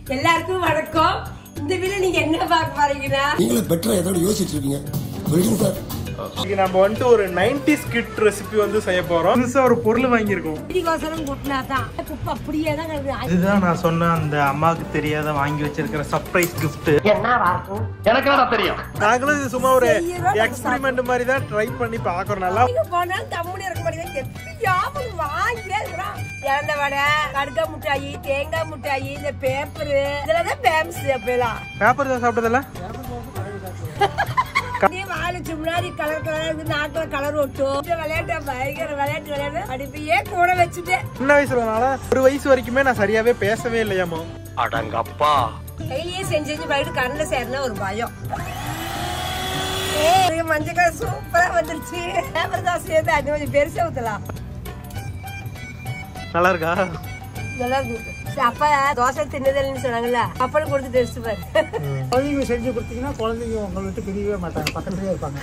எல்லாருக்கும் வணக்கம் இந்த வீடியோ நீங்க என்ன பார்க்க போறீங்கன்னா நீங்களும் பெட்டரா ஏதாவது யோசிச்சுட்டு இருக்கீங்க சொல்லுங்க சார் இன்னைக்கு நம்ம வந்துட்டு ஒரு 90s கிட் ரெசிபி வந்து செய்ய போறோம் புதுசா ஒரு பொருள் வாங்கியிருக்கோம் வீடியோசரம் கூட்டினா தான் குப்பை அப்படியே தான் கிடக்குது. இதுதான் நான் சொன்ன அந்த அம்மாவுக்கு தெரியாத வாங்கி வச்சிருக்கிற சர்ப்ரைஸ் gift நாங்களும் இது சும்மா ஒரு எக்ஸ்பெரிமெண்ட் மாதிரி தான் ட்ரை பண்ணி பாக்குறோம் நல்லா எங்க போனாலும் தம்முனு இருக்க மாட்டேங்குது எப்படியாவது வாங்கிட்டே இருக்கிறோம் இறந்த வடை கடுக்கா மிட்டாயி தேங்காய் மிட்டாயி இந்த பேப்பரு இதெல்லாம் ஃபேமஸ் அப்பெல்லாம் பேப்பர் தான் சாப்பிட்டதில்ல அப்படியே வாழைச்சு முன்னாடி கலர் கலரா இருந்து நாட்டுல கலர் ஒட்டும் இந்த விளையாட்டு பயங்கர விளையாட்டு விளையாடு அடிப்பையே கூட வச்சுட்டேன் சின்ன வயசுலனால ஒரு வயசு வரைக்குமே நான் சரியாவே பேசவே இல்லையாமோ கையிலேயே செஞ்சு செஞ்சு போயிட்டு கரண்ட்ல சேரல ஒரு பயம் ஏய் மஞ்சள் கலர் சூப்பரா வந்துருச்சு பேப்பர் தான் சேர்த்து அது கொஞ்சம் பெருசா ஊத்தலாம் நல்லா இருக்கா நல்லா இருக்கு சரி, அப்பா தோசை தின்னதில்லைன்னு சொன்னாங்கல்ல அப்பளும் கொடுத்து டெஸ்ட் பாரு குழந்தைங்க செஞ்சு கொடுத்தீங்கன்னா குழந்தைங்க உங்களை விட்டு பிரியவே மாட்டாங்க பக்கத்துலயே இருப்பாங்க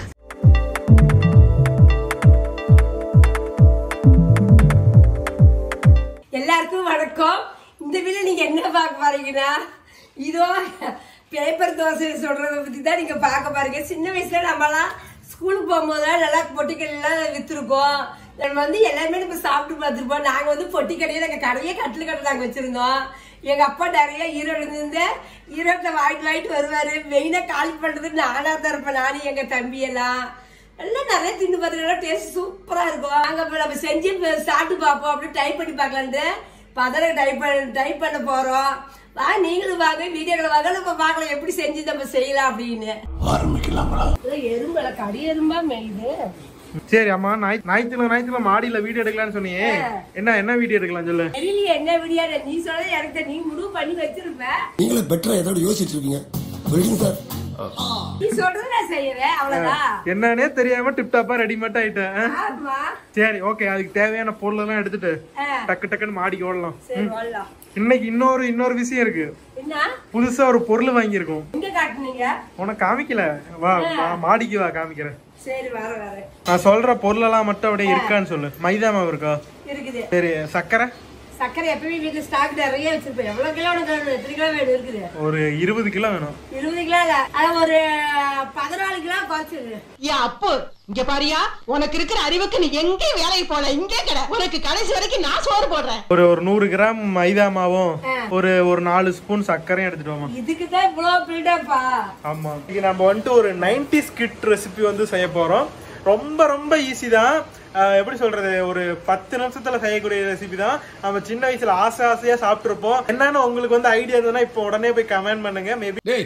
எல்லாருக்கும் வணக்கம் இந்த வீடியோ நீங்க என்ன பார்க்க போறீங்கன்னா இதோ பேப்பர் தோசை சொல்றத பத்தி தான் நீங்க பார்க்க பாருங்க சின்ன வயசுல நம்மலாம் ஸ்கூலுக்கு போகும்போதெல்லாம் நல்லா பொட்டிக்கடையெல்லாம் வித்துருக்கோம் நம்ம வந்து எல்லாருமே நம்ம சாப்பிட்டு பார்த்துருப்போம் நாங்க வந்து பொட்டி கடையில எங்க கடையே கட்டில் கடை நாங்க வச்சிருந்தோம் எங்க அப்பா நிறைய ஈரோடு இருந்து ஈரோட்டில் வாங்கிட்டு வாங்கிட்டு வருவாரு மெயினா காலி பண்றது நானா தான் இருப்பேன் நானும் எங்க தம்பி எல்லாம் எல்லாம் நிறைய தின்னு பார்த்தீங்கன்னா டேஸ்ட் சூப்பரா இருக்கும் அங்க போய் நம்ம செஞ்சு இப்ப சாப்பிட்டு பார்ப்போம் அப்படியே டைப் பண்ணி பார்க்கலான்ட்டு பதற டைப் பண்ண டைப் பண்ண போறோம் வா நீங்களும் வாங்க வீடியோக்களை வாங்க நம்ம பார்க்கலாம் எப்படி செஞ்சு நம்ம செய்யலாம் அப்படின்னு ஆரம்பிக்கலாங்களா இதெல்லாம் எறும்பல கடி எறும்பா மேயுது சரி அம்மா ஞாயிற்று ஞாயிற்றுல ஞாயிற்றுல மாடியில வீடியோ எடுக்கலாம்னு சொன்னியே என்ன என்ன வீடியோ எடுக்கலாம் சொல்லு தெரியலையே என்ன வீடியோ நீ சொல்றது எனக்கு தெரியும். நீ முடிவு பண்ணி வச்சிருப்ப நீங்களும் பெட்டரா ஏதாவது யோசிச்சுட்டு இருக்கீங்க சொல்லுங்க சார் நீ சொல்றது நான் செய்யறேன் அவ்வளவுதான் என்னன்னே தெரியாம டிப் டாப்பா ரெடிமேட் ஆயிட்டேன் ஆ? ஆமா சரி ஓகே அதுக்கு தேவையான பொருள் எல்லாம் எடுத்துட்டு ஆ. டக்கு டக்குன்னு மாடிக்கு ஓடலாம் சரி வரலாம் இன்னைக்கு இன்னொரு இன்னொரு விஷயம் இருக்கு என்ன புதுசா ஒரு பொருள் வாங்கியிருக்கோம் எங்க காட்டுனீங்க உனக்கு காமிக்கல வா வா, மாடிக்கு வா காமிக்கிறேன் சரி வர வர நான் சொல்ற பொருள் எல்லாம் மட்டும் அப்படியே இருக்கான்னு சொல்லு மைதா மாவு இருக்கா இருக்குது சரி சக்கரை சர்க்கரை எப்பவுமே வீட்டுல ஸ்டாக் நிறைய வச்சிருப்பேன் எவ்வளவு கிலோ உனக்கு வேணும்? எத்தனை கிலோ வேணும் இருக்குது ஒரு இருபது கிலோ வேணும் இருபது கிலோ இல்ல அது ஒரு பதினாலு கிலோ குறைச்சிரு ஏ அப்பு இங்க பாரியா உனக்கு இருக்கிற அறிவுக்கு நீ எங்கேயும் வேலைக்கு போல இங்கே கடை உனக்கு கடைசி வரைக்கும் நான் சோறு போடுறேன் ஒரு ஒரு நூறு கிராம் மைதா மாவும் ஆ. ஒரு ஒரு நாலு ஸ்பூன் சர்க்கரையும் எடுத்துட்டு வாமா இதுக்கு தான் இவ்வளவு பில்டப்பா ஆமா இன்னைக்கு நம்ம வந்துட்டு ஒரு 90s கிட் ரெசிபி வந்து செய்ய போறோம் ரொம்ப ரொம்ப ஈஸி தான் ஆஹ் எப்படி சொல்றது ஒரு பத்து நிமிஷத்துல செய்யக்கூடிய ரெசிபி தான் நம்ம சின்ன வயசுல ஆசை ஆசையா சாப்பிட்டுருப்போம் என்னன்னு உங்களுக்கு வந்து ஐடியா இருந்ததுன்னா இப்போ உடனே போய் கமெண்ட் பண்ணுங்க மேபி டேய்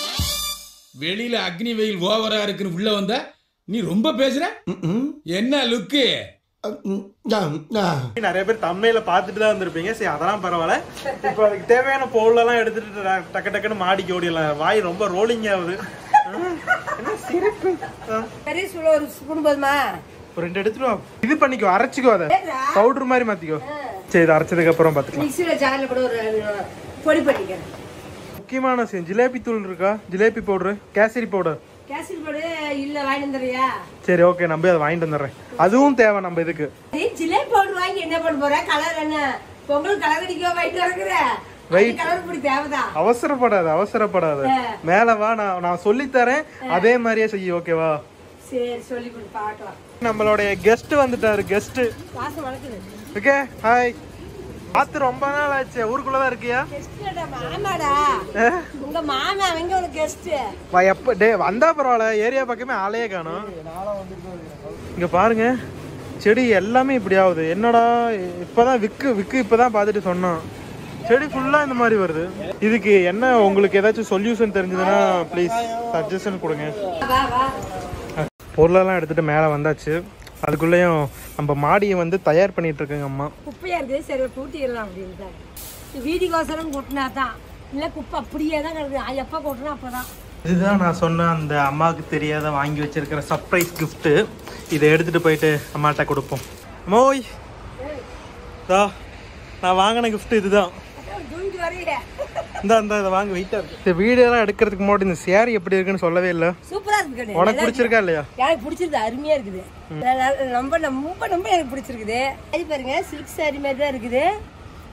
வெளியில அக்னி வெயில் ஓவரா இருக்குன்னு உள்ள வந்த நீ ரொம்ப பேசுற என்ன லுக்கு நிறைய பேர் தம்மையில பார்த்துட்டு தான் வந்திருப்பீங்க சரி அதெல்லாம் பரவாயில்ல இப்போ அதுக்கு தேவையான பொருளெல்லாம் எடுத்துட்டு ட- டக்கு டக்குன்னு மாடிக்கு ஓடிடலாம் வாய் ரொம்ப ரோலிங் ஆகுது ஆஹ், என்ன சிரிப்பு ஆஹ், பெரிய சூழ ஒரு ஸ்பூன் போதுமா ஒரு ரெண்டு எடுத்துட்டு வா இது பண்ணிக்கோ அரைச்சிக்கோ அதை பவுடர் மாதிரி மாத்திக்கோ சரி இது அரைச்சதுக்கு அப்புறம் பாத்துக்கலாம் மிக்சியில ஜார்ல கூட ஒரு பொடி பண்ணிக்கிறேன் முக்கியமான விஷயம் ஜிலேபி தூள் இருக்கா ஜிலேபி பவுடர் கேசரி பவுடர் கேசரி பொடி இல்ல வாங்கி வந்துறியா சரி ஓகே நம்ம அதை வாங்கிட்டு வந்துடுறேன் அதுவும் தேவை நம்ம இதுக்கு நீ ஜிலேபி பவுடர் வாங்கி என்ன பண்ண போற கலர் என்ன பொங்கல் கலர் அடிக்கவா வாங்கிட்டு வரக்குற Wait. கலர் பொடி தேவைதான் அவசரப்படாத அவசரப்படாத மேல வா நான் நான் சொல்லி தரேன் அதே மாதிரியே செய்ய ஓகேவா சரி சொல்லி கொடு பார்க்கலாம் நம்மளுடைய கெஸ்ட் வந்துட்டாரு கெஸ்ட் வாசம் வளர்க்குது ஓகே ஹாய் பார்த்து ரொம்ப நாள் ஆச்சு ஊருக்குள்ளதான் இருக்கியா கெஸ்ட் மாமாடா உங்க மாமா அவங்க ஒரு கெஸ்ட் வா, எப்ப டே வந்தா பரவாயில்ல ஏரியா பக்கமே ஆளையே காணும் இங்க பாருங்க செடி எல்லாமே இப்படி ஆகுது என்னடா இப்பதான் விக்கு விக்கு இப்பதான் பார்த்துட்டு சொன்னான் செடி ஃபுல்லா இந்த மாதிரி வருது இதுக்கு என்ன உங்களுக்கு ஏதாச்சும் சொல்யூஷன் தெரிஞ்சதுன்னா ப்ளீஸ் சஜஷன் கொடுங்க வா வா பொருளெல்லாம் எடுத்துட்டு மேலே வந்தாச்சு அதுக்குள்ளேயும் நம்ம மாடியை வந்து தயார் பண்ணிட்டு இருக்காங்க அம்மா குப்பையா இருக்குது சரி கூட்டிடலாம் அப்படின்ட்டு வீட்டுக்கோசரம் கூட்டினா தான் இல்லை குப்பை அப்படியே தான் கிடக்குது அது எப்போ கூட்டினா அப்பதான் இதுதான் நான் சொன்ன அந்த அம்மாவுக்கு தெரியாத வாங்கி வச்சிருக்கிற சர்ப்ரைஸ் gift இதை எடுத்துட்டு போயிட்டு அம்மாட்ட கொடுப்போம் மோய் தா நான் வாங்கின gift இதுதான் தூங்கிட்டு வரையில இந்த இந்த இதை வாங்க வெயிட்டா இருக்கு இந்த வீடியோலாம் எடுக்கிறதுக்கு முன்னாடி இந்த சேரீ எப்படி இருக்குன்னு சொல்லவே இல்லை சூப்பரா இருக்கு கண்ணு. உனக்கு நல்லா பிடிச்சிருக்கா இல்லையா எனக்கு பிடிச்சிருக்கு அருமையா இருக்குது நான் ரொம்ப ரொம்ப ரொம்ப எனக்கு பிடிச்சிருக்குது அது பாருங்க சில்க் saree மாதிரி தான் இருக்குது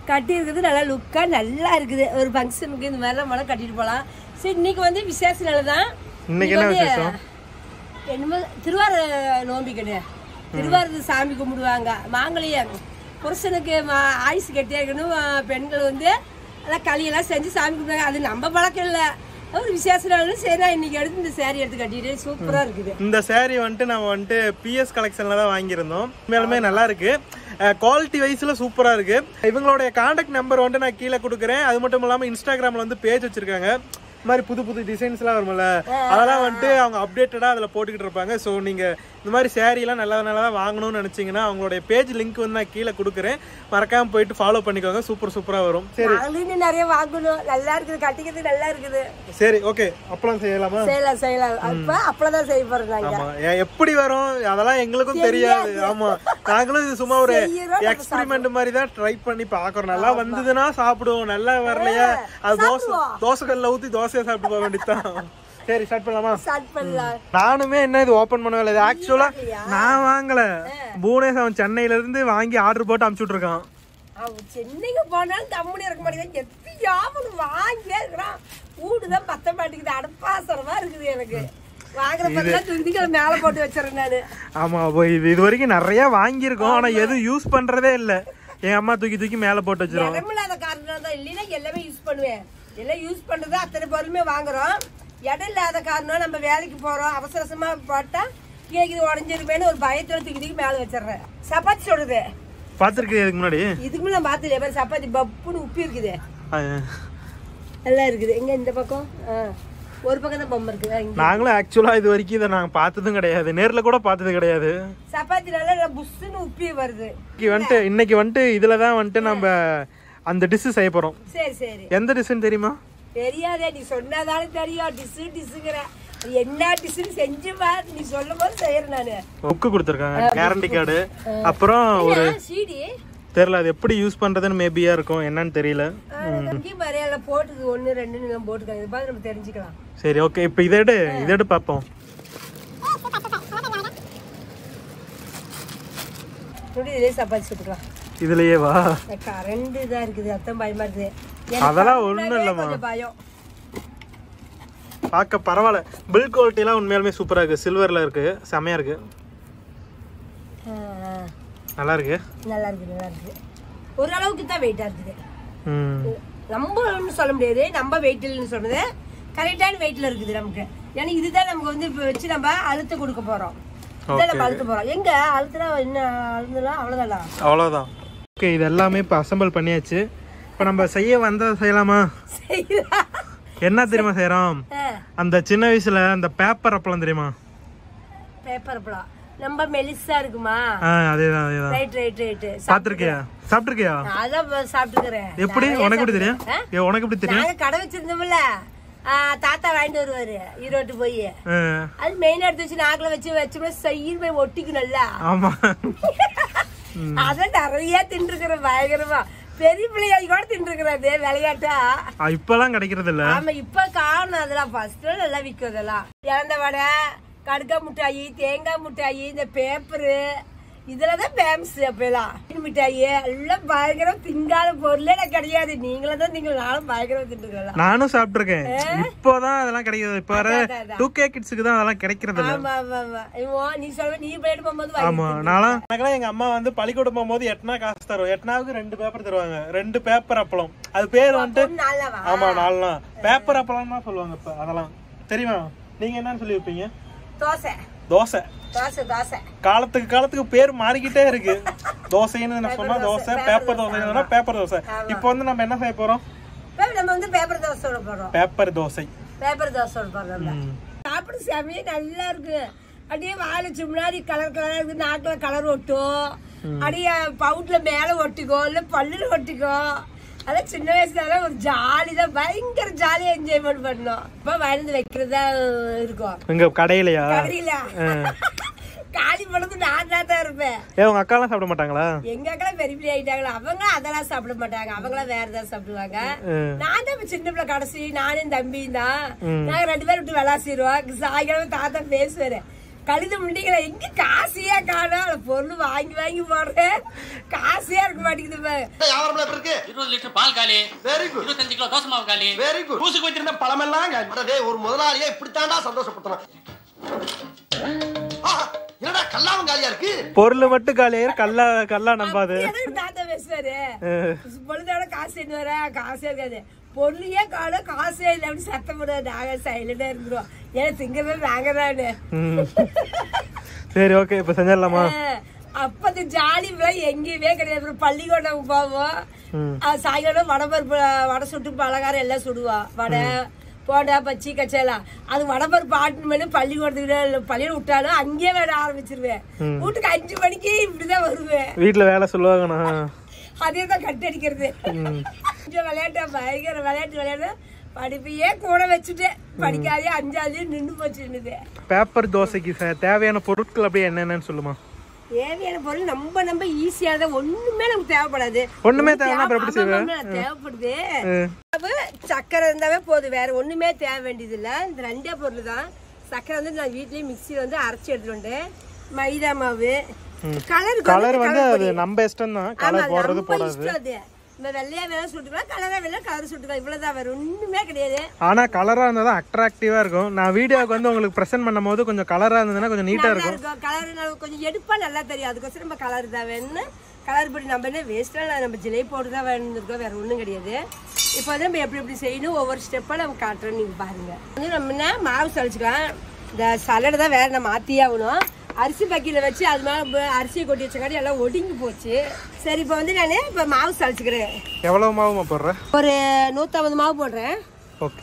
கட்டி இருக்குது நல்லா லுக்காக நல்லா இருக்குது ஒரு ஃபங்க்ஷனுக்கு இந்த மாதிரிலாம் மழை கட்டிட்டு போகலாம் சரி இன்னைக்கு வந்து விசேஷ நாள் தான் இன்னைக்கு என்ன வந்து விசேஷம்? என்னமோ திருவார நோம்பி கிடையாது திருவாரூர் சாமி கும்பிடுவாங்க மாங்கல்யம் புருஷனுக்கு மா- ஆயுசு கட்டியாக்கணும் பெண்கள் வந்து எல்லாம் களியெல்லாம் செஞ்சு சாமி கும்பிடுவாங்க அது நம்ம பழக்கம் இல்லை ஒரு விசேஷ நாள் சரி நான் இன்னைக்கு எடுத்து இந்த சேரீ எடுத்து கட்டிட்டு சூப்பராக இருக்குது இந்த saree வந்துட்டு நம்ம வந்துட்டு பிஎஸ் கலெக்ஷன்ல தான் வாங்கியிருந்தோம் உண்மையாலுமே நல்லா இருக்கு குவாலிட்டி வைஸ்ல சூப்பரா இருக்கு இவங்களுடைய காண்டாக்ட் நம்பர் வந்துட்டு நான் கீழே கொடுக்குறேன் அது மட்டும் இல்லாம இன்ஸ்டாகிராம்ல வந்து பேஜ் வச்சிருக்காங்க இந்த மாதிரி புது புது டிசைன்ஸ்லாம் வரும்ல அதெல்லாம் வந்துட்டு அவங்க அப்டேட்டடா அதுல போட்டுக்கிட்டு இருப்பாங்க ஸோ நீங்க இந்த மாதிரி saree எல்லாம் நல்லா நல்லா வாங்கணும்னு நினைச்சீங்கன்னா அவங்களுடைய பேஜ் லிங்க் வந்து நான் கீழே கொடுக்குறேன் மறக்காம போயிட்டு ஃபாலோ பண்ணிக்கோங்க சூப்பர் சூப்பரா வரும் சரி நாங்களும் இன்னும் நிறைய வாங்கணும் நல்லா இருக்குது கட்டிக்கிறது நல்லா இருக்குது சரி ஓகே அப்பளம் செய்யலாமா செய்யலாம் செய்யலாம் அப்ப அப்பளதான் செய்ய போறோம் நாங்க ஆமா எ- எப்படி வரும் அதெல்லாம் எங்களுக்கும் தெரியாது ஆமா நாங்களும் இது சும்மா ஒரு செய்யறோம், நம்ம எக்ஸ்பெரிமெண்ட் மாதிரி தான் ட்ரை பண்ணி பாக்குறோம் நல்லா வந்ததுன்னா சாப்பிடுவோம் நல்லா வரலையா அது தோசை தோசை கல்ல ஊத்தி தோசையை சாப்பிட்டு போக வேண்டியதுதான் சரி ஸ்டார்ட் பண்ணலாமா ஸ்டார்ட் பண்ணலாம் நானுமே என்ன இது ஓபன் பண்ணவே இது ஆக்சுவலா நான் வாங்கல புவனேஷ் அவன் சென்னையில இருந்து வாங்கி ஆர்டர் போட்டு அமுச்சு விட்டுருக்கான் அவன் சென்னைக்கு போனாலும் தம்முனி இருக்க மாட்டேங்குது எத்தையாவது வாங்கியே இருக்கிறான் வீடுதான் பத்த மாட்டேங்குது அடப்பாசரமா இருக்குது எனக்கு வாங்குற பத்திலாம் துணிகளை மேல போட்டு வச்சிடறேன் நானு ஆமா அப்போ இது இது வரைக்கும் நிறைய வாங்கியிருக்கோம் ஆனா எதுவும் யூஸ் பண்றதே இல்ல என் அம்மா தூக்கி தூக்கி மேல போட்டு வச்சிரும் இடமில்லாத காரணம் தான் இல்லைன்னா எல்லாமே யூஸ் பண்ணுவேன் எல்லாம் யூஸ் பண்றது அத்தனை பொருளுமே வாங்குறோம் இடம் இல்லாத காரணம் நம்ம வேலைக்கு போறோம் அவசர அவசரமா போட்டா கேக்குது உடஞ்சிருமேன்னு ஒரு பயத்துல தூக்கி தூக்கி மேல வச்சிடுறேன் சப்பாத்தி சொல்றது பாத்திருக்கேன் இதுக்கு முன்னாடி இதுக்கு முன்னாடி பாத்துல பாரு சப்பாத்தி பப்புன்னு உப்பி இருக்குது அஹ், நல்லா இருக்குது எங்க இந்த பக்கம் ஆ. ஒரு பக்கம் தான் பொம்மை இருக்குது இங்க நாங்களும் ஆக்சுவலா இது வரைக்கும் இதை நாங்க பார்த்ததும் கிடையாது நேர்ல கூட பார்த்தது கிடையாது சப்பாத்தி நல்லா நல்லா புஷ்ஷுன்னு உப்பி வருது இன்னைக்கு வந்துட்டு இன்னைக்கு வந்துட்டு இதுல தான் வந்துட்டு நம்ம அந்த டிஷ் செய்ய போறோம் சரி சரி எந்த டிஷ்னு தெரியுமா தெரியாதே நீ சொன்னாதானே தெரியும் டிஷ்ஷு டிஷ்ஷுங்கிற என்ன டிஷ்ஷுன்னு செஞ்சு பாரு நீ சொல்லும் போது செய்யறேன் நானு புக்கு கொடுத்துருக்காங்க கேரண்டி கார்டு அப்புறம் ஒரு சீடி தெரியல அது எப்படி யூஸ் பண்றதுன்னு மேபியா இருக்கும் என்னன்னு தெரியல இங்கேயும் பாரு எல்லாம் போட்டுக்கு ஒன்று ரெண்டுன்னு எல்லாம் போட்டுக்காங்க இது பார்த்து நம்ம தெரிஞ்சுக்கலாம் சரி ஓகே இப்போ இதை எடு இதை எடு பார்ப்போம் இப்படி இதே சப்பாத்தி சுட்டுக்கலாம் இதுலயே வா கரண்ட் இதா இருக்குது அத்தம் பயமா இருக்குது அதெல்லாம் எனக்கு ஒண்ணும் கரண்ட்னாவே இல்லம்மா. கொஞ்சம் பயம் பார்க்க பரவாயில்ல பில் குவாலிட்டி எல்லாம் உண்மையாலுமே சூப்பரா இருக்கு சில்வர்ல இருக்கு செமையா இருக்கு ஆ, ஆ. நல்லா இருக்கு நல்லா இருக்குது நல்லா இருக்குது ஓரளவுக்கு தான் வெயிட்டா இருக்குது ம் நம்ம ஒன்றும் சொல்ல முடியாது நம்ம வெயிட் இல்லைன்னு சொன்னது கரெக்டான வெயிட்ல இருக்குது நமக்கு ஏன்னா இதுதான் நமக்கு வந்து இப்போ வச்சு நம்ம அழுத்த கொடுக்க போறோம் இதான் நம்ம அழுத்த போறோம் எங்க அழுத்தனா என்ன அழுந்தலாம் அவ்வளவுதானா அவ்வளோதான் ஓகே இது எல்லாமே இப்போ அசெம்பிள் பண்ணியாச்சு இப்போ நம்ம செய்ய வந்ததை செய்யலாமா செய்யலாம் என்ன தெரியுமா செய்யறோம் அந்த சின்ன வயசுல அந்த பேப்பர் அப்பளம் தெரியுமா பேப்பர் பழம் நம்ம மெலிசா இருக்குமா ஆ அதேதான் அதேதான் ரைட் ரைட் ரைட் பாத்திருக்கியா சாப்பிட்டிருக்கியா அதான் சாப்பிட்டுக்கிறேன் எப்படி நிறைய உனக்கு எப்படி தெரியும் சாப்பிட்டுக்கிறேன். ஏ, உனக்கு எப்படி தெரியும் நாங்க கடை வச்சிருந்தோம்ல ஆ, தாத்தா வாங்கிட்டு வருவாரு ஈரோட்டு போய் ஆ, அது மெயின் எடுத்து வச்சு நாக்கில் வச்சு வச்சோம்னா செய்யும் போய் ஒட்டிக்கணும்ல ஆமா அதான் நிறைய தின்றுக்கிறேன் பயங்கரமா பெரிய பிள்ளையாடி கூட தின்றுக்கிறாரு விளையாட்டா ஆ, இப்பெல்லாம் கிடைக்கிறது இல்ல ஆமா இப்ப காணும் அதெல்லாம் ஃபர்ஸ்ட் நல்லா விற்கும் அதெல்லாம் இழந்த வடை கடுக்கா மிட்டாயி தேங்காய் மிட்டாயி இந்த பேப்பரு இதுலதான் ஃபேமஸ் அப்பெல்லாம் மிட்டாயி எல்லாம் பயங்கரம் திங்காத பொருளே எனக்கு கிடையாது நீங்களும் தான் நீங்கள் நானும் பயங்கரம் தின்றுக்கலாம் நானும் சாப்பிட்டிருக்கேன் இப்போதான் அதெல்லாம் கிடைக்கிறது இப்ப வர டூ கே கிட்ஸுக்கு தான் அதெல்லாம் கிடைக்கிறது இல்ல ஆமா ஆமா ஆமா இவோ, நீ சொல்ல நீ போயிட்டு போகும்போது வாங்கி ஆமா நான்லாம் எனக்கெல்லாம் எங்க அம்மா வந்து பள்ளிக்கூடம் போகும்போது எட்டனா காசு தரும் எட்டனாவுக்கு ரெண்டு பேப்பர் தருவாங்க ரெண்டு பேப்பர் அப்பளம் அது பேர் வந்துட்டு தின்னு. நல்லவா ஆமா நாலுலாம் பேப்பர் அப்பளம் தான் சொல்லுவாங்க இப்ப அதெல்லாம் தெரியுமா நீங்க என்னன்னு சொல்லி வைப்பீங்க தோசை தோசை தோசை தோசை காலத்துக்கு காலத்துக்கு பேர் மாறிக்கிட்டே இருக்கு தோசைன்னு நான் சொன்னா தோசை பேப்பர் தோசை பேப்பர் தோசை இப்போ வந்து நம்ம என்ன செய்ய போறோம் இப்ப நம்ம வந்து பேப்பர் தோசை விட போறோம் பேப்பர் தோசை பேப்பர் தோசை விட போறோம் நம்ம. சாப்பிட செமையே நல்லா இருக்கு அப்படியே வாழை முன்னாடி கலர் கலரா இருக்கு நாக்குல கலர் ஒட்டும் அப்படியே பவுட்ல மேல ஒட்டிக்கோ இல்ல பல்லுல ஒட்டிக்கோ அதான் சின்ன வயசுல ஒரு ஜாலி தான் பயங்கர ஜாலியா என்ஜாய்மெண்ட் பண்ணோம் இப்ப வாழ்ந்து வைக்கிறதா இருக்கும் எங்க கடையிலயா கடையில காலி பண்ணது நான் தான் இருப்பேன் ஏ உங்க அக்காலாம் சாப்பிட மாட்டாங்களா எங்க அக்கா பெரிய பெரிய ஆயிட்டாங்களா அவங்க அதெல்லாம் சாப்பிட மாட்டாங்க அவங்களாம் வேற ஏதாவது சாப்பிடுவாங்க நான் தான் இப்ப சின்ன பிள்ளை கடைசி நானும் தம்பியும் தான் நாங்க ரெண்டு பேரும் விட்டு விளாசிடுவோம் சாயங்காலம் தாத்தா பேசுவாரு கழுத முண்டிகளை எங்க காசையே காணும் பொருள் வாங்கி வாங்கி போடுறேன் காசையா இருக்க மாட்டேங்குது பாரு. வியாபாரம் எப்படி இருக்கு இருபது லிட்டர் பால் காலி வெரி குட் இருபத்தஞ்சு கிலோ தோசை மாவு காலி வெரி குட் பூசுக்கு வச்சிருந்த பழமெல்லாம் காலி. டேய் ஒரு முதலாளியா இப்படித்தான்டா சந்தோஷப்படுத்தணும் ஆஹா, என்னடா கல்லாவும் காலியா இருக்கு பொருள் மட்டும் காலியாயிரு கல்லா கல்லா நம்பாது எனக்கு தாத்தா பேசுவாரு பொழுதோட காசு என்ன வர காசே இருக்காது பொருளையே காணும் காசே இல்லை அப்படி சத்தம் போடுவாரு நாங்க சைலண்டா இருந்துருவோம் ஏன்னா திங்கவே நாங்க தானே ம். சரி ஓகே இப்போ செஞ்சிடலாமா அப்ப அந்த ஜாலி விழா எங்கேயுமே கிடையாது அப்புறம் பள்ளிக்கூடம் போவோம் ம். அது சாயங்காலம் வடபருப்பு வடை சுட்டு பலகாரம் எல்லாம் சுடுவா வடை போண்டா பச்சி கச்சேலாம் அது வடபருப்பு ஆட்டு மணி பள்ளிக்கூடத்துக்கு பள்ளியில விட்டாலும் அங்கேயே வேலை ஆரம்பிச்சிருவேன் வீட்டுக்கு அஞ்சு மணிக்கு இப்படிதான் வருவேன் வீட்டில் வேலை சொல்லுவாங்கண்ணா அதே தான் கட்டடிக்கிறது கொஞ்சம் விளையாட்டா பயங்கர விளையாட்டு விளையாடு படிப்பையே கூட வச்சுட்டேன் படிக்காதே அஞ்சாவது நின்று போச்சு என்னது பேப்பர் தோசைக்கு ச- தேவையான பொருட்கள் அப்படியே என்னென்னு சொல்லுமா தேவையான பொருள் நம்ம நம்ம ஈஸியானதா ஒண்ணுமே நமக்கு தேவைப்படாது ஒண்ணுமே தேவைன்னா அப்புறம் எப்படி செய்வ? ஆமா, ஆமா, தேவைப்படுது மாவு, சக்கரை இருந்தாவே போதும் வேற ஒண்ணுமே தேவை வேண்டியது இல்ல இந்த ரெண்டே பொருள் தான் சக்கரை வந்து நான் வீட்லயே மிக்சியில வந்து அரைச்சி எடுத்துட்டு வந்துட்டேன். மைதா மாவு கலர் கலர் வந்து அது நம்ம இஷ்டம் தான் கலர் போடுறது போடாது அது இந்த வெள்ளையா வேலை சுட்டுக்கலாம் கலரா வேலை கலர் சுட்டுக்கலாம் இவ்வளவுதான் வேற ஒண்ணுமே கிடையாது ஆனா கலரா இருந்தா தான் அட்ராக்டிவா இருக்கும் நான் வீடியோக்கு வந்து உங்களுக்கு ப்ரெசென்ட் பண்ணும்போது கொஞ்சம் கலரா இருந்ததுன்னா கொஞ்சம் நீட்டா நல்லா இருக்கும் இருக்கும் கலர் கொஞ்சம் எடுப்பா நல்லா தெரியும் அதுக்கோசரம் நம்ம கலர் தான் வேணும்னு கலர் பொடி நம்ம என்ன வேஸ்ட்டாக நம்ம ஜிலை போட்டு தான் வேணுருக்கோம் வேற ஒன்றும் கிடையாது இப்போ வந்து நம்ம எப்படி எப்படி செய்யணும் ஒவ்வொரு ஸ்டெப்பாக நம்ம காட்டுறோம் நீங்க பாருங்க வந்து நம்ம என்ன மாவு சளிச்சுக்கலாம் இந்த சலடை தான் வேற நம்ம மாற்றியே ஆகணும் அரிசி பக்கியில் வச்சு அது மேலே அரிசியை கொட்டி வச்சங்காட்டி எல்லாம் ஒடுங்கி போச்சு சரி இப்போ வந்து நான் இப்போ மாவு சளிச்சுக்கிறேன் எவ்வளவு மாவுமா போடுற ஒரு நூற்றம்பது மாவு போடுறேன் ஓகே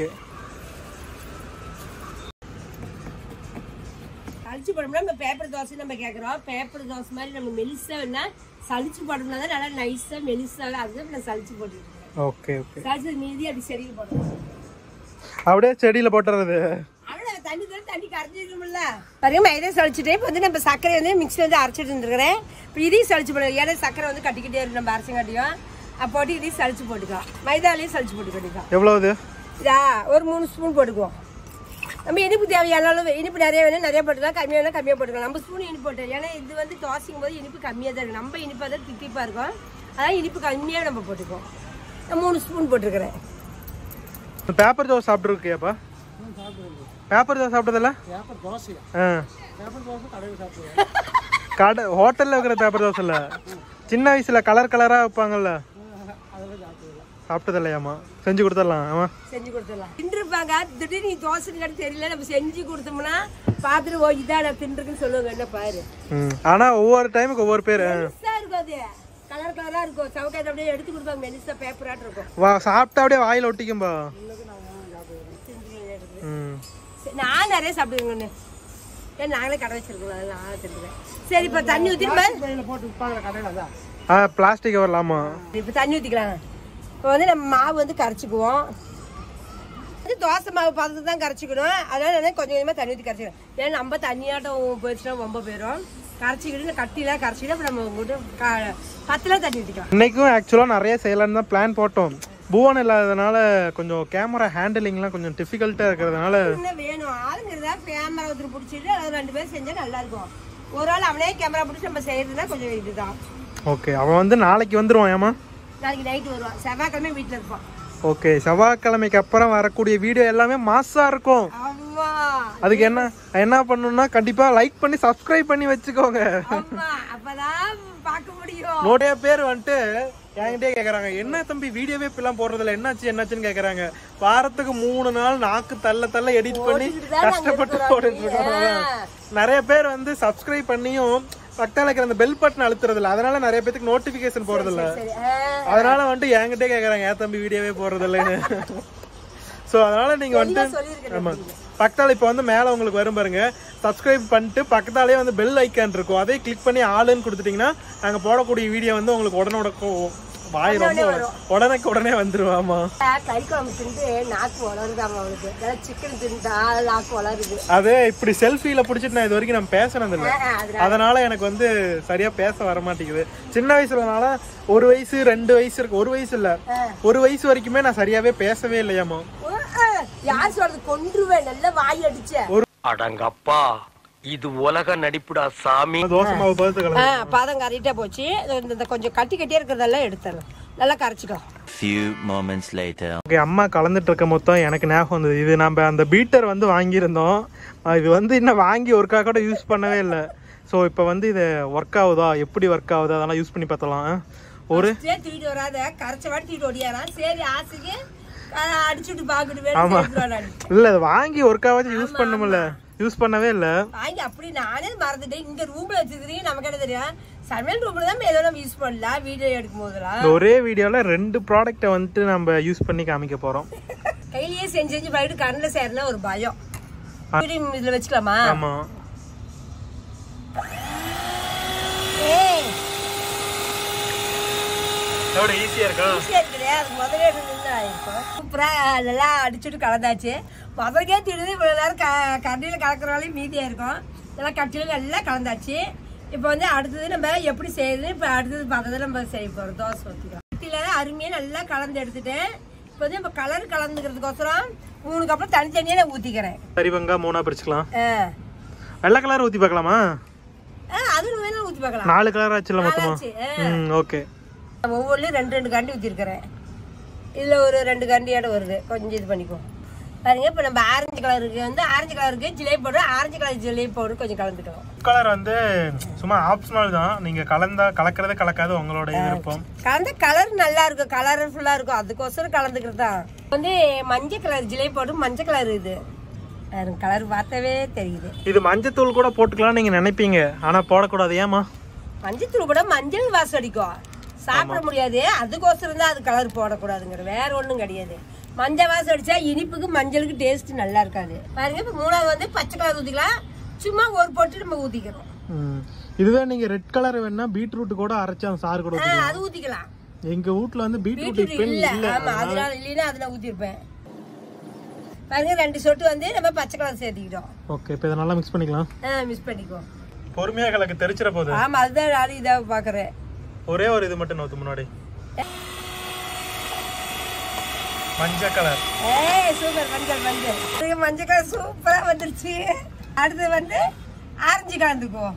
சளிச்சு போடணும்னா நம்ம பேப்பர் தோசை நம்ம கேட்குறோம் பேப்பர் தோசை மாதிரி நம்ம மெலிசா வேணா சளிச்சு போடணும்னா தான் நல்லா நைஸாக மெலிசாக அதுதான் நான் சளிச்சு போட்டுருக்கேன் ஓகே ஓகே சளிச்சது மீதி அப்படி செடியில் போடணும் அப்படியே செடியில போட்டுறது அவ்வளோ தண்ணி தண்ணி தண்ணி கரைஞ்சிருக்கணும்ல பாருங்க மைதா சளிச்சுட்டு இப்போ வந்து நம்ம சர்க்கரை வந்து மிக்ஸி வந்து அரைச்சிட்டு இருந்துருக்கிறேன் இப்போ இதையும் சளிச்சு போடுவோம் ஏன்னா சர்க்கரை வந்து கட்டிக்கிட்டே இருக்கும் நம்ம அரைச்சங்காட்டியும் அப்போ போட்டு இதையும் சளிச்சு போட்டுக்கலாம் மைதாலையும் சளிச்சு போட்டுக்கிட்டோம் எவ்வளவு இதா ஒரு மூணு ஸ்பூன் போட்டுக்குவோம் நம்ம இனிப்பு தேவையான அளவு இனிப்பு நிறைய வேணும் நிறைய போட்டுக்கலாம் கம்மியாக வேணும் கம்மியாக போட்டுக்கலாம் நம்ம ஸ்பூன் இனிப்பு போட்டோம் ஏன்னா இது வந்து தோசைக்கும் போது இனிப்பு கம்மியாக தான் இருக்கும் நம்ம இனிப்பாக தான் தித்திப்பாக இருக்கும் அதான் இனிப்பு கம்மியாக நம்ம போட்டுக்குவோம் நான் மூணு ஸ்பூன் போட்டிருக்கிறேன் பேப்பர் தோசை சாப்பிட்டுருக்கியாப்பா பேப்பர் தோசை சாப்பிட்டதில்ல பேப்பர் தோசையா ஆ பேப்பர் தோசை கடையில் சாப்பிடுவேன் கடை ஹோட்டல்ல இருக்கிற பேப்பர் தோசை இல்ல சின்ன வயசுல கலர் கலரா வைப்பாங்கல்ல அதெல்லாம் சாப்பிடுவேன் சாப்பிட்டது இல்லையாமா செஞ்சு கொடுத்துடலாம் ஆமா செஞ்சு கொடுத்துடலாம் தின்றுருப்பாங்க திடீர்னு நீ தோசைன்னு தெரியல நம்ம செஞ்சு கொடுத்தோம்னா பார்த்துட்டு ஓ இதான் நான் தின்றுருக்குன்னு சொல்லுவாங்க என்ன பாரு ம் ஆனா ஒவ்வொரு டைமுக்கு ஒவ்வொரு பேர் மெலிசா இருக்கும் அது கலர் கலரா இருக்கும் சவுக்காய் அப்படியே எடுத்து கொடுப்பாங்க மெலிசா பேப்பராட்டு இருக்கும் வா சாப்பிட்டா அப்படியே வாயில ஒட்டிக்கும்பா ம் சரி, நான் நிறைய சாப்பிடுவேங்கண்ணு ஏன் நாங்களே கடை வச்சிருக்கோம் அதெல்லாம் நான் தின்றுவேன் சரி இப்போ தண்ணி ஊற்றிட்டு கடையில் போட்டு விற்பாங்க கடையில் தான் ஆ பிளாஸ்டிக் வரலாமா இப்போ தண்ணி ஊற்றிக்கலாம் இப்போ வந்து நம்ம மாவு வந்து கரைச்சிக்குவோம் வந்து தோசை மாவு பார்த்து தான் கரைச்சிக்கணும் அதனால நான் கொஞ்சம் கொஞ்சமாக தண்ணி ஊற்றி கரைச்சிக்கணும் ஏன்னா நம்ம தண்ணியாட்டம் போயிடுச்சுன்னா ரொம்ப போயிடும் கரைச்சிக்கிட்டு கட்டிலாம் கரைச்சிக்கிட்டு அப்புறம் நம்ம உங்கள்கிட்ட பத்தில் தண்ணி ஊற்றிக்கலாம் இன்னைக்கும் ஆக்சுவலாக நிறைய செய்யலாம்னு தான் பிளான் போட்டோம் புவன் இல்லாததுனால கொஞ்சம் கேமரா ஹேண்டிலிங்லாம் கொஞ்சம் டிஃபிகல்ட்டாக இருக்கிறதுனால என்ன வேணும் ஆளுங்கிறதா கேமரா ஒருத்தர் பிடிச்சிட்டு அது ரெண்டு பேரும் செஞ்சால் நல்லா இருக்கும் ஒரு ஆள் அவனே கேமரா பிடிச்சி நம்ம செய்யறதுனா கொஞ்சம் இதுதான் ஓகே அவன் வந்து நாளைக்கு வந்துருவான் ஏமா நாளைக்கு நைட்டு வருவான் செவ்வாய்க்கிழமை வீட்டில் இருப்பான் ஓகே செவ்வாய்க்கிழமைக்கு அப்புறம் வரக்கூடிய வீடியோ எல்லாமே மாசா இருக்கும் ஆமா அதுக்கு என்ன என்ன பண்ணணும்னா கண்டிப்பா லைக் பண்ணி சப்ஸ்கிரைப் பண்ணி வச்சுக்கோங்க ஆமா அப்பதான் பார்க்க முடியும் நிறைய பேர் வந்துட்டு என்கிட்டயே கேக்குறாங்க என்ன தம்பி வீடியோவே இப்பெல்லாம் போடுறதில்ல என்னாச்சு என்னாச்சுன்னு கேக்குறாங்க வாரத்துக்கு மூணு நாள் நாக்கு தள்ள தள்ள எடிட் பண்ணி போட்டுட்டு தான் நாங்க கஷ்டப்பட்டு இருக்கிறோம் போட்டுட்டு இருக்கோம் அப்படியே. நிறைய பேர் வந்து சப்ஸ்கிரைப் பண்ணியும் பக்கத்துல இருக்கிற அந்த பெல் பட்டன் அழுத்துறது இல்ல அதனால நிறைய பேருக்கு நோட்டிபிகேஷன் போறது இல்ல சரி ஆ. அதனால வந்துட்டு என்கிட்டயே கேக்குறாங்க ஏன் தம்பி வீடியோவே போடுறது இல்லைன்னு ஸோ அதனால நீங்க வந்துட்டு சொல்லியிருக்கேன் ஆமா பக்கத்தால இப்போ வந்து மேல உங்களுக்கு வரும் பாருங்க சப்ஸ்கிரைப் பண்ணிட்டு பக்கத்தாலே வந்து பெல் ஐக்கான் இருக்கும் அதே கிளிக் பண்ணி ஆளுன்னு கொடுத்துட்டீங்கன்னா நாங்க போடக்கூடிய வீடியோ வந்து உங்களுக்கு உடனே உடனே வாய் ரொம்ப உடனே உடனே வந்துருவாமா கறி குழம்பு தின்ட்டு நாக்கு வளருதாமா அவளுக்கு இதெல்லாம் சிக்கன் தின்ட்டா நாக்கு வளருது அது இப்படி செல்ஃபில புடிச்சிட்டு நான் இது வரைக்கும் நான் பேசினது இல்ல ஆ, அதனால அதனால எனக்கு வந்து சரியா பேச வர மாட்டேங்குது சின்ன வயசுலனால ஒரு வயசு ரெண்டு வயசு இருக்கு ஒரு வயசு இல்ல ஒரு வயசு வரைக்குமே நான் சரியாவே பேசவே இல்லையாமா ஆ, யார் சொல்றது கொன்றுவேன் நல்லா வாய் அடிச்ச அடங்கப்பா இது உலக நடிப்புடா சாமி தோசை மாவு பார்த்து ஆ கலந்து பதம் கறிட்டா போச்சு இந்த இந்த கொஞ்சம் கட்டி கட்டியா இருக்கிறதெல்லாம் எடுத்துடலாம் நல்லா கரைச்சிக்கோ Few moments later. ஓகே அம்மா கலந்துட்டு இருக்க மொத்தம் எனக்கு ஞாபகம் வந்தது இது நம்ம அந்த பீட்டர் வந்து வாங்கியிருந்தோம் அஹ் இது வந்து இன்னும் வாங்கி ஒர்க்காக கூட யூஸ் பண்ணவே இல்லை ஸோ இப்போ வந்து இது ஒர்க் ஆகுதா எப்படி ஒர்க் ஆகுதா அதெல்லாம் யூஸ் பண்ணி பார்த்தலாம் ஒரு சரி தூக்கிட்டு வராத கரைச்ச வாட்டி தூக்கிட்டு ஓடியாரான் சரி ஆசைக்கு அஹ், அடிச்சுட்டு பாக்கிட்டு ஆமா வேணும் இல்லை அது வாங்கி ஒர்க் ஆகாச்சு யூஸ் பண்ண முடியல யூஸ் பண்ணவே இல்லை வாங்கி அப்படி நானே மறந்துட்டேன் இங்க ரூம்ல வச்சிருக்கீங்க நமக்கு என்ன தெரியும் சமையல் ரூம்ல தான் ஏதோ நம்ம யூஸ் பண்ணலாம் வீடியோ எடுக்கும் போதெல்லாம் இந்த ஒரே வீடியோவில் ரெண்டு ப்ராடக்ட்டை வந்துட்டு நம்ம யூஸ் பண்ணி காமிக்க போகிறோம் கையிலேயே செஞ்சு செஞ்சு போயிட்டு கண்ணில் சேரனா ஒரு பயம் வீடியோ இதுல வச்சுக்கலாமா ஆமாம் ஏய் எவ்வளோ ஈஸியாக இருக்கா ஈஸியா இருக்குது அது முதல்ல இருந்து ஆயிருக்கும் சூப்பரா நல்லா அடிச்சுட்டு கலந்தாச்சு முதல்கே தெரியுது இவ்வளவு நேரம் க கரண்டியில் கலக்கிறனாலே மீதியா இருக்கும் நல்லா கட்டில நல்லா கலந்தாச்சு இப்போ வந்து அடுத்தது நம்ம எப்படி செய்யுது இப்போ அடுத்தது பார்த்ததை நம்ம செய்ய போறோம் தோசை ஊற்றிக்கலாம் கட்டில அருமையாக நல்லா கலந்து எடுத்துட்டேன் இப்போ வந்து இப்போ கலர் கலந்துக்கிறதுக்கோசரம் மூணு கப்பம் தனித்தனியாக நான் ஊற்றிக்கிறேன் சரி பங்கா மூணா பிரிச்சுக்கலாம் ஆ வெள்ளை கலர் ஊற்றி பார்க்கலாமா ஆ அது வேணா ஊற்றி பார்க்கலாம் நாலு கலர் ஆச்சுல மொத்தமா நாலாச்சு, ஆ. ம் ஓகே ஒவ்வொன்றும் ரெண்டு ரெண்டு கண்டி ஊற்றிருக்கிறேன் இதில் ஒரு ரெண்டு கண்டியோட வருது கொஞ்சம் இது பண்ணிக்குவோம் பாருங்க இப்போ நம்ம ஆரஞ்சு கலருக்கு வந்து ஆரஞ்சு கலருக்கு jalebi powder orange colour jalebi powder கொஞ்சம் கலந்துக்கலாம் கலர் வந்து சும்மா ஆப்ஷனல் தான் நீங்க கலந்தா கலக்கிறது கலக்காது உங்களோட விருப்பம் கலந்த கலர் நல்லா இருக்கும் கலர்ஃபுல்லாக இருக்கும் அதுக்கோசரம் கலந்துக்கிறது தான் வந்து மஞ்சள் கலர் ஜிலேபி பவுடர் மஞ்சள் கலர் இது கலர் பார்த்தாவே தெரியுது இது மஞ்சத்தூள் கூட போட்டுக்கலாம் நீங்க நினைப்பீங்க ஆனா போடக்கூடாது ஏமா மஞ்சள் தூள் கூட மஞ்சள் வாசம் அடிக்கும் சாப்பிட முடியாது அதுக்கோசரம் தான் அது கலர் போடக்கூடாதுங்கிற வேற ஒன்றும் கிடையாது மஞ்சள் வாசம் அடிச்சா இனிப்புக்கு மஞ்சளுக்கு டேஸ்ட் நல்லா இருக்காது பாருங்க இப்போ மூணாவது வந்து பச்சை கலர் ஊற்றிக்கலாம் சும்மா ஒரு பொட்டு நம்ம ஊற்றிக்கிறோம் இதுவே நீங்க ரெட் கலர் வேணா பீட்ரூட் கூட அரைச்சு அந்த சாறு கூட ஆ, ஊத்திக்கலாம். அது ஊற்றிக்கலாம் எங்க வீட்ல வந்து பீட்ரூட் பீட்ரூட் இப்ப இல்ல இல்ல ஆமா அதனால இல்லைன்னா அதில் ஊற்றிருப்பேன் பாருங்க ரெண்டு சொட்டு வந்து நம்ம பச்சை கலர் சேர்த்திக்கிட்டோம் ஓகே இப்போ இதை நல்லா மிக்ஸ் பண்ணிக்கலாம் ஆ மிஸ் பண்ணிக்கோ பொறுமையா கலக்கு தெரிச்சிட போகுது ஆமா அதுதான் நானும் இதாக பார்க்குறேன் ஒரே ஒரு இது மட்டும் நோத்து முன்னாடி மஞ்சள் கலர் ஏய் சூப்பர் மஞ்சள் மஞ்சள் இது மஞ்சள் கலர் சூப்பரா வந்துருச்சு அடுத்து வந்து ஆரஞ்சு கலந்துக்குவோம்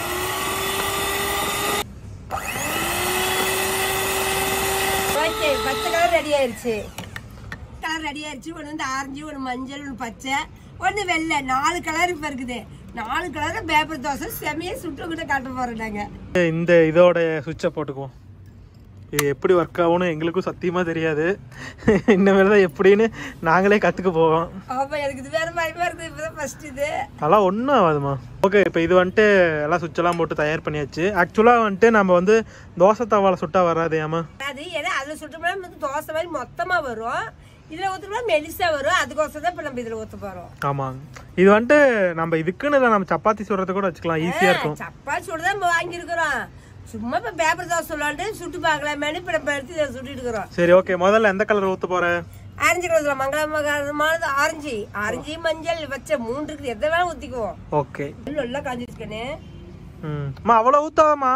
ஓகே பச்சை கலர் ரெடி ஆயிருச்சு கலர் ரெடி ஆயிருச்சு ஒன்று வந்து ஆரஞ்சு ஒன்று மஞ்சள் ஒன்று பச்சை ஒன்று வெள்ளை நாலு கலர் இப்போ இருக்குது நாலு கலர் பேப்பர் தோசை செமையை சுட்டு கிட்ட காட்ட போறோம் நாங்க இந்த இதோட சுவிட்சை போட்டுக்குவோம் இது எப்படி ஒர்க் ஆகும்னு எங்களுக்கும் சத்தியமா தெரியாது இனிமேல் தான் எப்படின்னு நாங்களே கத்துக்க போவோம் ஆமா எனக்கு இது வேற பயமா இருக்குது இப்பதான் ஃபர்ஸ்ட் இது அதெல்லாம் ஒன்றும் ஆகாதுமா ஓகே இப்போ இது வந்துட்டு எல்லாம் சுவிட்செல்லாம் போட்டு தயார் பண்ணியாச்சு ஆக்சுவலாக வந்துட்டு நம்ம வந்து தோசை தவால சுட்டா வராது ஏமா அது ஏன்னா அதுல சுட்டோம்னா வந்து தோசை மாதிரி மொத்தமா வரும் இதுல ஊத்துனா மெலிசா வரும் அதுக்கோசரம் தான் இப்ப நம்ம இதுல ஊத்த போறோம் ஆமாங்க இது வந்துட்டு நம்ம இதுக்குன்னு இல்லை நம்ம சப்பாத்தி சுடுறது கூட வச்சுக்கலாம் ஈஸியாக இருக்கும் சப்பாத்தி சுட தான் நம்ம வாங்கியிருக்கிறோம் சும்மா இப்ப பேப்பர் தோசை சொல்லாண்டு சுட்டு பார்க்கலாமேனு இப்ப நம்ம எடுத்து இதை சுட்டுட்டு இருக்கிறோம் சரி ஓகே முதல்ல எந்த கலர் ஊற்ற போற ஆரஞ்சு கலர் மங்களமானது ஆரஞ்சு ஆரஞ்சு மஞ்சள் வச்ச மூன்று இருக்குது எதை வேணா ஊத்திக்குவோம் ஓகே நல்லா காஞ்சிருக்கேனே ம் அம்மா அவ்வளோ ஊத்தாதம்மா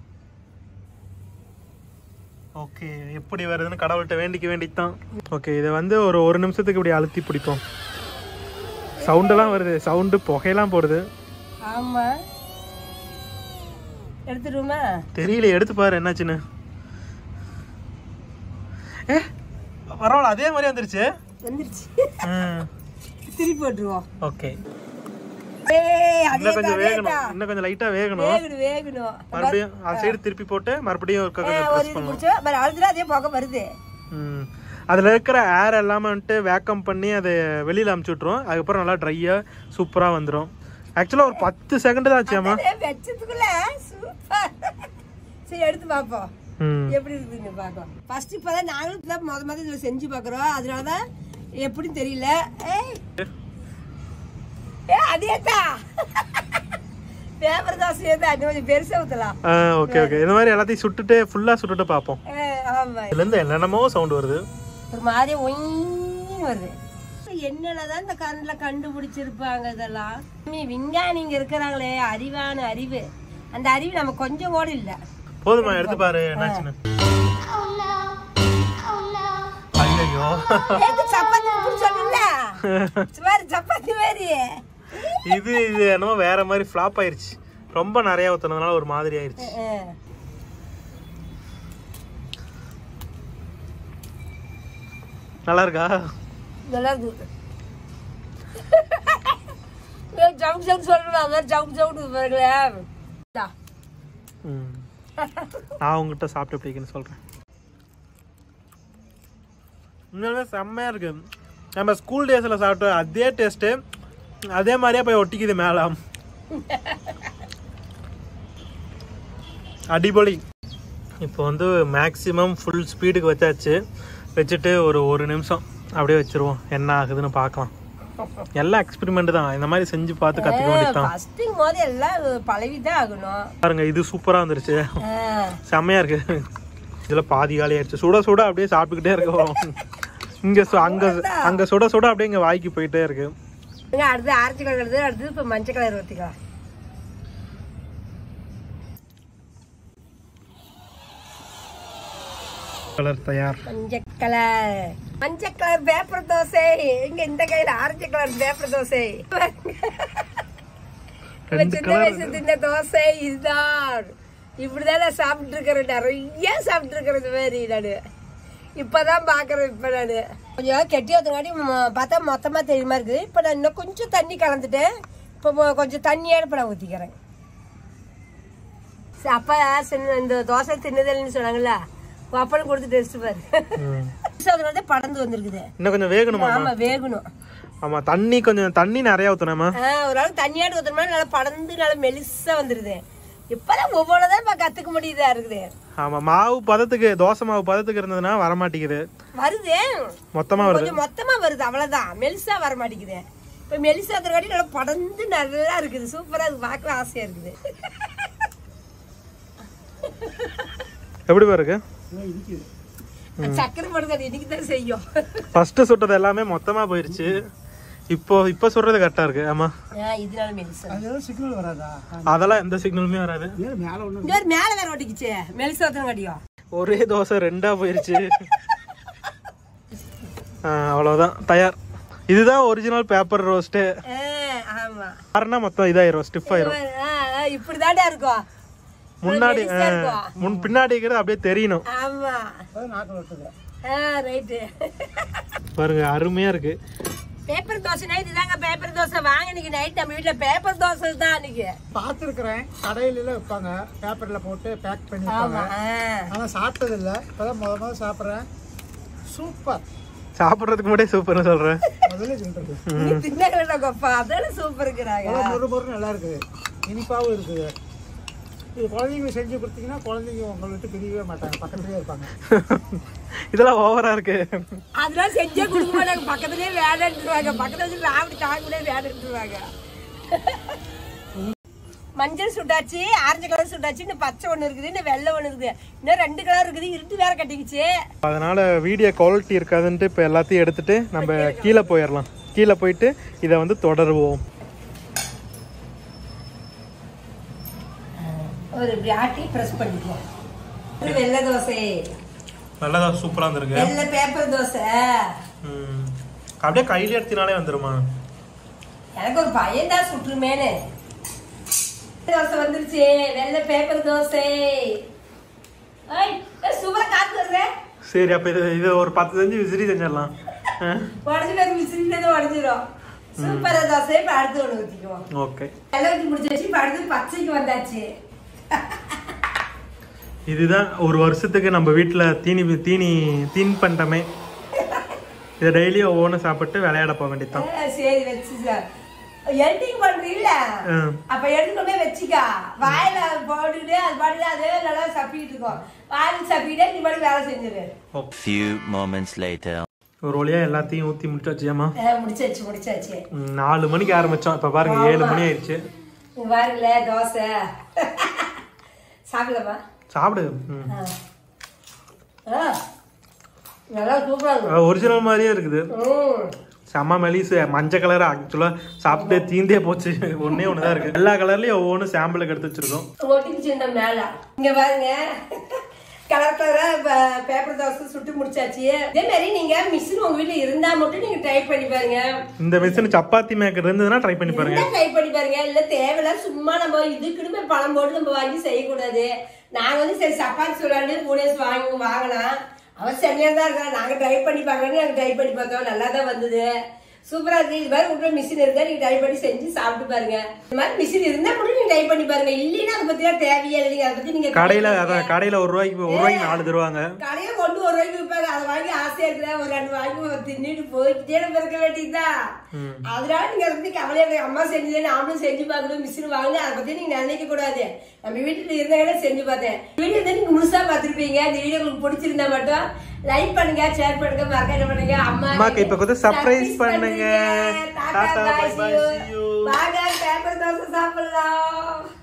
ஓகே எப்படி வருதுன்னு கடவுள்கிட்ட வேண்டிக்க வேண்டித்தான் ஓகே இதை வந்து ஒரு ஒரு நிமிஷத்துக்கு இப்படி அழுத்தி பிடிப்போம் சவுண்டெல்லாம் வருது சவுண்டு புகையெல்லாம் போடுது ஆமா எடுத்துருவோமா தெரியல எடுத்து பாரு என்னாச்சுன்னு ஏ பரவாயில்ல அதே மாதிரி வந்துருச்சு வந்துருச்சு ம் திருப்பி போட்டுருவோம் ஓகே ஏய் அதே இன்னும் கொஞ்சம் தான், அதே வேகணும் தான். இன்னும் கொஞ்சம் லைட்டா வேகணும் வேகணும் வேகணும் மறுபடியும் அந்த சைடு திருப்பி போட்டு மறுபடியும் ஒரு ஆ, கொஞ்சம் ஒரு ப்ரெஸ் இது பண்ணணும் முடிச்சா வேற அழுதுனா அதே புகை வருது ம் அதில் இருக்கிற ஏர் எல்லாமே வந்துட்டு வேக்கம் பண்ணி அதை வெளியில் அமுச்சு விட்ருவோம் அதுக்கப்புறம் நல்லா ட்ரையாக சூப்பராக வந்துடும் ஆக்சுவலாக ஒரு பத்து செகண்ட் தான் ஆச்சாமா அதே வச்சதுக்குள்ள சூப்பர் சரி எடுத்து பார்ப்போம் ம் எப்படி இருக்குதுன்னு பார்ப்போம் ஃபர்ஸ்ட் இப்பதான் நாங்களும் இப்பதான் முத முத இதுல செஞ்சு பார்க்குறோம் அதனால தான் எப்படின்னு தெரியல ஏய் ஏ அதே தான் பேப்பர் தோசை தான் அது கொஞ்சம் பெருசா ஊத்தலாம் ஆ ஓகே ஓகே இந்த மாதிரி எல்லாத்தையும் சுட்டுட்டு ஃபுல்லாக சுட்டுட்டு பார்ப்போம் ஏ, ஆமா இதுலேருந்து என்னென்னமோ சவுண்ட் வருது ஒரு மாதிரி ஒயின்னு வருது என்னதான் இந்த கண்ணுல கண்டுபிடிச்சிருப்பாங்க இதெல்லாம் நீ விஞ்ஞானிங்க இருக்கிறாங்களே அறிவான அறிவு அந்த அறிவு நம்ம கொஞ்சம் கூட இல்ல போதுமா எடுத்து பாரு என்னாச்சுன்னு ஐயோ ஏது சப்பாத்தி புடி சொல்லல சுமார் சப்பாத்தி மாதிரி இது இது என்னமோ வேற மாதிரி ஃப்ளாப் ஆயிருச்சு ரொம்ப நிறைய ஊத்துனதுனால ஒரு மாதிரி ஆயிருச்சு நல்லா இருக்கா நல்லா இருக்கு ஜவுக் ஜவுக் சொல்றேன் அது மாதிரி ஜவுக் ஜவுக் பாருங்களேன் இந்தா. ம். நான் உங்ககிட்ட சாப்பிட்டு பிடிக்குன்னு சொல்றேன் உண்மையாலுமே செம்மையா இருக்கு நம்ம ஸ்கூல் டேஸ்ல சாப்பிட்ட அதே டேஸ்ட்டு அதே மாதிரியே போய் ஒட்டிக்குது மேல அடிபொலி இப்போ வந்து மேக்ஸிமம் ஃபுல் ஸ்பீடுக்கு வச்சாச்சு வச்சுட்டு ஒரு ஒரு நிமிஷம் அப்படியே வச்சிருவோம் என்ன ஆகுதுன்னு பார்க்கலாம் எல்லாம் எக்ஸ்பெரிமெண்ட் தான் இந்த மாதிரி செஞ்சு பார்த்து கற்றுக்க வேண்டியதுதான் ஃபர்ஸ்ட்டுங்கும் போது எல்லாம் பழகிதான் ஆகணும் பாருங்க இது சூப்பரா வந்துருச்சு ஆ. செம்மையா இருக்கு இதுல பாதி காலி ஆயிடுச்சு சுட சுட அப்படியே சாப்பிட்டுக்கிட்டே இருக்கோம் இங்க சு- அங்க அங்க சுட சுட அப்படியே இங்க வாய்க்கு போயிட்டே இருக்கு இங்க அடுத்து ஆரஞ்சு கலர் எடுத்து அடுத்து இப்போ மஞ்சள் கலர் ஊற்றிக்கலாம் கலர் தயார் மஞ்சள் கலர் மஞ்சள் கலர் பேப்பர் தோசை இங்க இந்த கையில ஆரஞ்சு கலர் பேப்பர் தோசை இவ ரெண்டு சின்ன வயசு தின்ன தோசை இதுதான் இப்படிதான் நான் சாப்பிட்டு இருக்கிறேன் நிறைய சாப்பிட்டு இருக்கிறேன் இந்த மாதிரி நானு இப்பதான் பாக்குறேன் இப்ப நானு கொஞ்சம் கெட்டி ஊத்தங்காட்டி ம- பார்த்தா மொத்தமா தெரியுமா இருக்குது இப்ப நான் இன்னும் கொஞ்சம் தண்ணி கலந்துட்டேன் இப்போ மொ- கொஞ்சம் தண்ணியோட இப்ப நான் ஊத்திக்கிறேன் சரி, அப்பா சின்ன இந்த தோசை தின்னதில்லைன்னு சொன்னாங்கல்ல உன் அப்பனும் கொடுத்து டெஸ்ட் பாரு அதனால படந்து வந்திருக்குது இன்னும் கொஞ்சம் வேகணுமா ஆமா வேகணும் ஆமா தண்ணி கொஞ்சம் தண்ணி நிறைய ஊத்தணுமா ஆ, ஒரு ஆள் தண்ணியாட்டு ஊத்துறோம்னா நல்லா படந்து நல்லா மெலிசா வந்துருது இப்பதான் ஒவ்வொன்றதான் இப்ப கத்துக்க முடியுதா இருக்குது ஆமா மாவு பதத்துக்கு தோசை மாவு பதத்துக்கு இருந்ததுன்னா வர மாட்டேங்குது வருது மொத்தமா வருது கொஞ்சம் மொத்தமா வருது அவ்வளவுதான் மெலிசா வர மாட்டேங்குது இப்ப மெலிசா இருக்கிறக்காட்டி நல்லா படந்து நல்லா இருக்குது சூப்பரா இருக்கு பார்க்க ஆசையா இருக்குது எப்படி பாருங்க சக்கரை படுங்க அது இன்னைக்கு தான் செய்யும் ஃபர்ஸ்ட் சுட்டது எல்லாமே மொத்தமா போயிருச்சு இப்போ இப்போ சுடுறது கரெக்டா இருக்கு ஆமா ஆ, இதனால மெலிசா அது எதுவும் சிக்னல் வராதா அதெல்லாம் எந்த சிக்னலுமே வராது ஏன் மேலே ஒன்று இந்த ஒரு மேல வேற ஒட்டிக்குச்சு மெலிசா ஒருத்தன காட்டியும் ஒரே தோசை ரெண்டா போயிருச்சு ஆ, அவ்வளவுதான் தயார் இதுதான் ஒரிஜினல் பேப்பர் ரோஸ்ட்டு ஆ, ஆமா ஆறுனா மொத்தம் இதாயிரும் ஸ்டிஃப் ஆயிரும் ஆ, ஆ, இப்படிதான்டா இருக்கும் முன்னாடி மெலிசா ஆ, இருக்கும். முன் பின்னாடி இருக்கிறது அப்படியே தெரியணும் ஆமா நாக்கில் விட்டுது ஆ ரைட்டு பாருங்க அருமையா இருக்கு பேப்பர் தோசைனா இதுதாங்க பேப்பர் தோசை வாங்க இன்னைக்கு நைட் நம்ம வீட்ல பேப்பர் தோசை தான் அன்னைக்கு பார்த்துருக்குறேன் கடையில வைப்பாங்க பேப்பரில் போட்டு பேக் பண்ணி ஆமா வைப்பாங்க ஆ. ஆனால் சாப்பிட்டதில்ல இப்போதான் முத முத சாப்பிட்றேன் சூப்பர் சாப்பிட்றதுக்கு முன்னாடியே சூப்பர்னு சொல்றேன் முதல்ல சொல்றது நீ தின்னகலடா கொப்பா அதான சூப்பருக்குறாங்க நல்லா மொறு மொறு நல்லா இருக்குது இனிப்பாகவும் இருக்குது இது குழந்தைங்க செஞ்சு கொடுத்தீங்கன்னா குழந்தைங்க உங்களை விட்டு பிரியவே மாட்டாங்க பக்கத்துலேயே இருப்பாங்க இதெல்லாம் ஓவரா இருக்கு அதெல்லாம் செஞ்சே கொடுக்க மாட்டாங்க பக்கத்துலயே வேலைன்ட்டுருவாங்க பக்கத்துல வச்சு ராவடி தாங்க கூட வேலைன்ட்டுருவாங்க மஞ்சள் சுட்டாச்சு ஆரஞ்சு கலர் சுட்டாச்சு இன்னும் பச்சை ஒண்ணு இருக்குது இன்னும் வெள்ளை ஒண்ணு இருக்குது இன்னும் ரெண்டு கலர் இருக்குது இருட்டு வேற கட்டிக்கிச்சு அதனால வீடியோ குவாலிட்டி இருக்காதுன்ட்டு இப்போ எல்லாத்தையும் எடுத்துட்டு நம்ம கீழே போயிடலாம் கீழே போயிட்டு இதை வந்து தொடருவோம் ஒரு இப்படி ஆட்டி ப்ரெஸ் பண்ணிக்குவோம் ஒரு வெள்ளை தோசை நல்லதா சூப்பரா இருந்திருக்கு வெள்ளை பேப்பர் தோசை ம். அப்படியே கையில எடுத்தினாலே வந்துருமா எனக்கு ஒரு பையன் தான் சுற்றுமேனு தோசை வந்துருச்சு வெள்ளை பேப்பர் தோசை ஐய் சூப்பரா காத்து வருது சரி அப்ப இது இது ஒரு பத்து செஞ்சு விசிறி செஞ்சிடலாம் ஆ? உடஞ்சிட்டு ஒரு விசிறிட்டு உடஞ்சிரும் சூப்பரா தோசை இப்ப அடுத்து ஒண்ணு ஊத்திக்குவோம் ஓகே எல்லாம் ஊத்தி முடிச்சாச்சு இப்ப அடுத்து பச்சைக்கு வந்தாச்சு இதுதான் ஒரு வருஷத்துக்கு நம்ம வீட்டில் தீனி தீனி தீன் பண்ணிட்டோமே இதை டெய்லி ஒவ்வொன்று சாப்பிட்டு விளையாட போக வேண்டியதுதான் ஆ, சரி வச்சு சார் எடிட்டிங் பண்றீல்ல ம். அப்ப எடுத்து கொண்டு போய் வச்சுக்கா வாயில போட்டுக்கிட்டு அது பாட்டுல அதே நல்லா சப்பிட்டு இருக்கும் வாயில சப்பிட்டே நீ பாட்டு வேலை செஞ்சிரு Few moments later. ஒரு வழியா எல்லாத்தையும் ஊற்றி முடிச்சாச்சு ஏமா ஆ, முடிச்சாச்சு முடிச்சாச்சு ம், நாலு மணிக்கு ஆரம்பிச்சோம் இப்போ பாருங்க ஏழு மணி ஆயிடுச்சு இங்க பாருங்களே தோசை சாப்பிடலாமா சாப்பிடு ம். ஆ, நல்லா சூப்பரா இருக்கும் ஒரிஜினல் மாதிரியே இருக்குது ம். செம்ம மெலிசு மஞ்சள் கலர் ஆக்சுவலாக சாப்பிட்டு தீந்தே போச்சு ஒண்ணே ஒன்று தான் இருக்கு எல்லா கலர்லயும் ஒவ்வொன்றும் சாம்பிளுக்கு எடுத்து வச்சிருக்கோம் ஒட்டிக்கிச்சு இந்த மேல இங்க பாருங்க கலர் கலரா பேப்பர் தோசை சுட்டு முடிச்சாச்சு இதே மாதிரி நீங்க மிஷின் உங்க வீட்டுல இருந்தா மட்டும் நீங்க ட்ரை பண்ணி பாருங்க இந்த மிஷின் சப்பாத்தி மேக்கர் இருந்ததுன்னா ட்ரை பண்ணி பாருங்க ட்ரை பண்ணி பாருங்க இல்ல தேவையில்ல சும்மா நம்ம இதுக்குன்னு போய் பணம் போட்டு நம்ம வாங்கி செய்யக்கூடாது நாங்க வந்து சரி சப்பாத்தி சொல்லாண்டு மூணேஸ் வாங்கி வாங்கலாம் அவர் செம்மையா தான் இருக்கா நாங்க ட்ரை பண்ணி பார்க்கணும்னு நாங்க ட்ரை பண்ணி பார்த்தோம் நல்லா தான் வந்தது சூப்பரா இருக்கு இது மாதிரி உள்ள மிஷின் இருந்தா நீங்க ட்ரை பண்ணி செஞ்சு சாப்பிட்டு பாருங்க இந்த மாதிரி மிஷின் இருந்தா கூட நீங்க ட்ரை பண்ணி பாருங்க இல்லைன்னா அதை பத்தி தேவையே இல்லை நீங்க அதை பத்தி நீங்க கடையில அதான் கடையில ஒரு ரூபாய்க்கு ஒரு ரூபாய்க்கு நாலு தருவாங்க கடையில கொண்டு ஒரு ரூபாய்க்கு விற்பாங்க அதை வாங்கி ஆசையா இருக்கிற ஒரு ரெண்டு வாங்கி தின்னுட்டு போய்கிட்டே நம்ம இருக்க வேண்டியதுதான் அதனால நீங்க அதை பத்தி கவலையா இருக்க அம்மா செஞ்சதே நாமளும் செஞ்சு பார்க்கணும் மிஷின் வாங்கணும் அதை பத்தி நீங்க நினைக்க கூடாது நம்ம வீட்டுல இருந்தாங்க செஞ்சு பார்த்தேன் வீடியோ வந்து நீங்க முழுசா பார்த்திருப்பீங்க இந்த வீடியோ உங்களுக்கு பிடிச்சிருந்தா மட்டும் லைக் பண்ணுங்க ஷேர் பண்ணுங்க மறக்க என்ன பண்ணுங்க அம்மா அம்மாக்கு இப்ப கொஞ்சம் surprise பண்ணுங்க. Tata tata, bye bye bye, see you. வாங்க பேப்பர் தோசை சாப்பிடலாம்